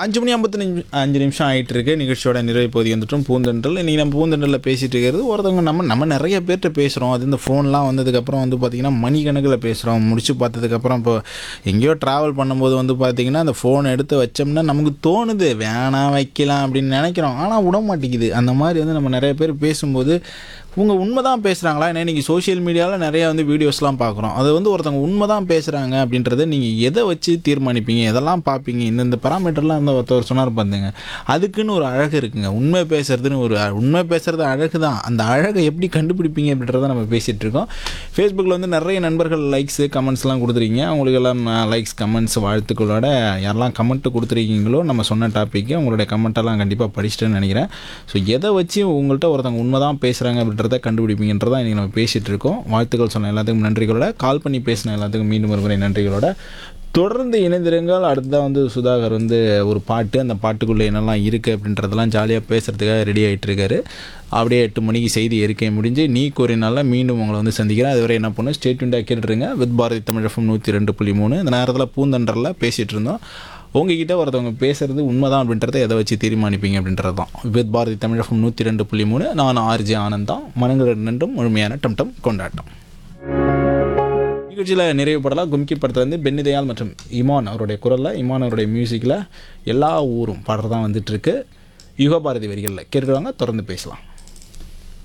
அஞ்சு மணி ஐம்பத்தஞ்சு அஞ்சு நிமிஷம் ஆயிட்டு இருக்கு நிகழ்ச்சியோட நிறைவு பகுதி வந்துட்டும் பூந்தென்றல் இன்றைக்கி நம்ம பூந்தென்றலில் பேசிட்டு இருக்கிறது ஒருத்தவங்க நம்ம நம்ம நிறைய பேர்கிட்ட பேசுகிறோம் அது இந்த ஃபோன்லாம் வந்ததுக்கப்புறம் வந்து பார்த்திங்கன்னா மணிக்கணக்கில் பேசுகிறோம் முடிச்சு பார்த்ததுக்கப்புறம் இப்போ எங்கேயோ ட்ராவல் பண்ணும்போது வந்து பார்த்திங்கன்னா அந்த ஃபோன் எடுத்து வச்சோம்னா நமக்கு தோணுது வேணாம் வைக்கலாம் அப்படின்னு நினைக்கிறோம் ஆனால் விட மாட்டேங்குது அந்த மாதிரி வந்து நம்ம நிறைய பேர் பேசும்போது இவங்க உண்மை தான் பேசுகிறாங்களா ஏன்னா இன்றைக்கி சோஷியல் மீடியாவில் நிறைய வந்து வீடியோஸ்லாம் பார்க்குறோம் அது வந்து ஒருத்தவங்க உண்மை தான் பேசுகிறாங்க அப்படின்றத நீங்கள் எதை வச்சு தீர்மானிப்பீங்க எதெல்லாம் பார்ப்பீங்க இந்தந்த பராமீட்டர்லாம் அந்த ஒருத்தவர் சொன்னார் பார்த்துங்க அதுக்குன்னு ஒரு அழகு இருக்குங்க உண்மை பேசுறதுன்னு ஒரு அ- உண்மை பேசுறது அழகு தான் அந்த அழகை எப்படி கண்டுபிடிப்பீங்க அப்படின்றத நம்ம பேசிகிட்டு இருக்கோம் ஃபேஸ்புக்கில் வந்து நிறைய நண்பர்கள் லைக்ஸு கமெண்ட்ஸ்லாம் கொடுத்துருக்கீங்க அவங்களுக்கு எல்லாம் லைக்ஸ் கமெண்ட்ஸ் வாழ்த்துக்களோட யாரெல்லாம் கமெண்ட் கொடுத்துருக்கீங்களோ நம்ம சொன்ன டாப்பிக்கு உங்களுடைய கமெண்ட்டெல்லாம் கண்டிப்பாக படிச்சிட்டேன்னு நினைக்கிறேன் ஸோ எதை வச்சு உங்கள்கிட்ட ஒருத்தவங்க உண்மை தான் பேசுகிறாங்க அப்படின்றத கண்டுபிடிப்பீங்கன்றதான் இன்றைக்கி நம்ம பேசிகிட்டு இருக்கோம் வாழ்த்துக்கள் சொன்ன எல்லாத்துக்கும் நன்றிகளோட கால் பண்ணி பேசின எல்லாத்துக்கும் மீண்டும் ஒரு முறை நன்றிகளோட தொடர்ந்து இணைந்திருங்கள் அடுத்ததாக வந்து சுதாகர் வந்து ஒரு பாட்டு அந்த பாட்டுக்குள்ளே என்னெல்லாம் இருக்குது அப்படின்றதெல்லாம் ஜாலியாக பேசுகிறதுக்காக ரெடி ஆகிட்டு இருக்காரு அப்படியே எட்டு மணிக்கு செய்தி இருக்கை முடிஞ்சு நீ கூறினால மீண்டும் உங்களை வந்து சந்திக்கிறேன் அதுவரை என்ன பண்ணு ஸ்டேட்மெண்ட்டாக கேட்டுருங்க வித் பாரதி தமிழ் எஃப்எம் நூற்றி ரெண்டு புள்ளி மூணு இந்த நேரத்தில் பூந்தண்டரில் பேசிகிட்டு இருந்தோம் உங்ககிட்ட ஒருத்தவங்க பேசுறது உண்மைதான் அப்படின்றத எதை வச்சு தீர்மானிப்பீங்க அப்படின்றது தான் வித் பாரதி தமிழ் எஃப்எம் நூற்றி ரெண்டு புள்ளி மூணு நான் ஆர்ஜி ஆனந்த் தான் மனங்கள் ரெண்டும் முழுமையான டம் டம் கொண்டாட்டம் நிகழ்ச்சியில் நிறைவு படலாம் கும்கி படத்தில் வந்து பென்னி தயாள் மற்றும் இமான் அவருடைய குரலில் இமான் அவருடைய மியூசிக்கில் எல்லா ஊரும் பாடுறதான் வந்துட்டுருக்கு யுகபாரதி வரிகளில் கேட்டுருவாங்க தொடர்ந்து பேசலாம்